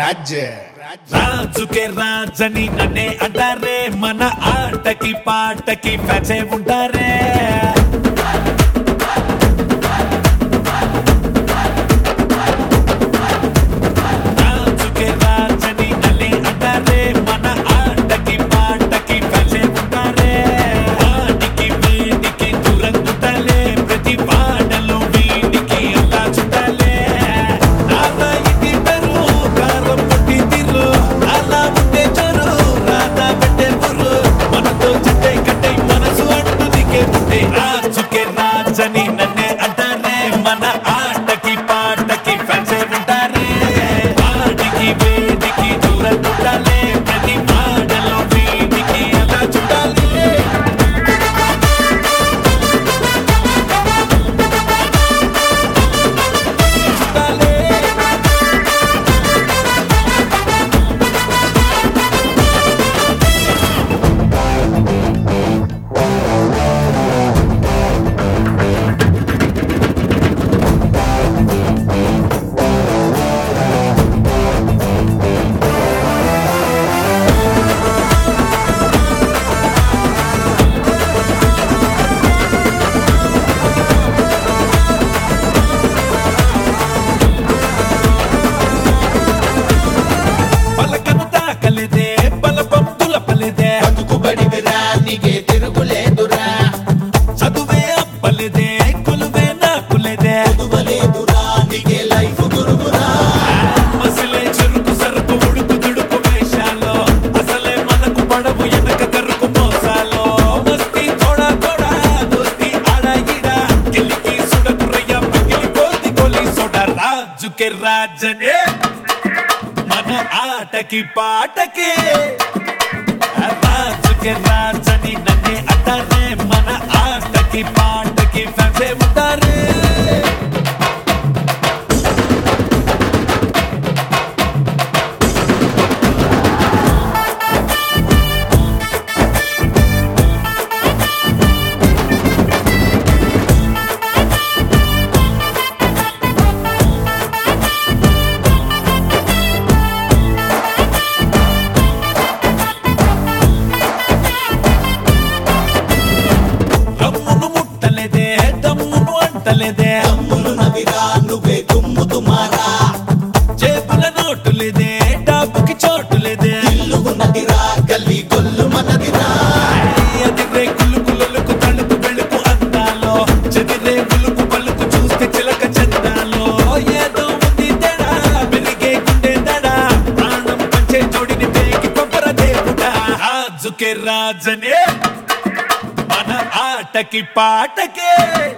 రాజ్ రాజుకే రాజని నన్నే అంటారే మన ఆటకి పాటకి ఫ్యాచే ఉంటారే రాజుకే రాజని నన్నే అంటారే మన ఆటకి పాటకి ఫ్యాచే ఉంటారే వాడికి వీడికి దూరంగుంటాలే ప్రతి పాటలో వీడికి అలా చుట్టాలే నాలా ఇది పెరు కారం పుట్టి తిరు అలా ఉంటే చరు రాధా పెట్టే బుర్రు మనతో చెట్టే కట్టే మనసు అంటూ దిగే పుట్టే రాజుకే రాజని నన్నే అంటారే మన ఆటకి పాటకి ఫ్యాన్సే ఉంటారే వాడికి వేడికి దూరం ఉండాలే ప్రతి పాటలో వీడికి అలా చుట్టాలి పలకను తాకలేదే బలపంతుల పలేదే బతుకుబడి విరానికే తిరుగులేదురా చదువే అప్పలేదే కొలువే నాకులేదే చదువలేదురా నీకే లైఫ్ గురుగురా మసిలే చెరుకు సరుకు ఉడుకు దుడుకు వేషాలో అసలే మనకు పడవు వెనక కరుకు మోసాలో మస్తి తోడా తోడా దోస్తి ఆడా ఈడా గిలికి సుడకురయ్య పగిలి కోతి కోలి సోడ రాజుకే రాజనే మన ఆటకి పాటకి రాజుకే రాజని నన్నే అంటారే మన ఆటకి పాటకి ఫ్యాన్సే ఉంటారే రమ్మును ముట్టలేదే దమ్మును అంటలేదే తమ్ములు నవిరా నువ్వే తుమ్ముతు మారా చేపుల నోటు లేదే డబ్బుకి చోటు లేదే ఇల్లు ఉన్నదిరా గల్లీ గొల్లు మనదిరా అదిరే కులుకు లొలుకు తలుపు వెలుకు అందాలో చెదిరే పులుకు పలుకు చూస్తే చిలక చందాలో ఏదో ఉంది తేడా పెరిగే గుండె దడా ప్రాణం పంచే జోడిని పేకి కొబ్బర దేవుడా రాజుకే రాజనే మన ఆటకి పాటకే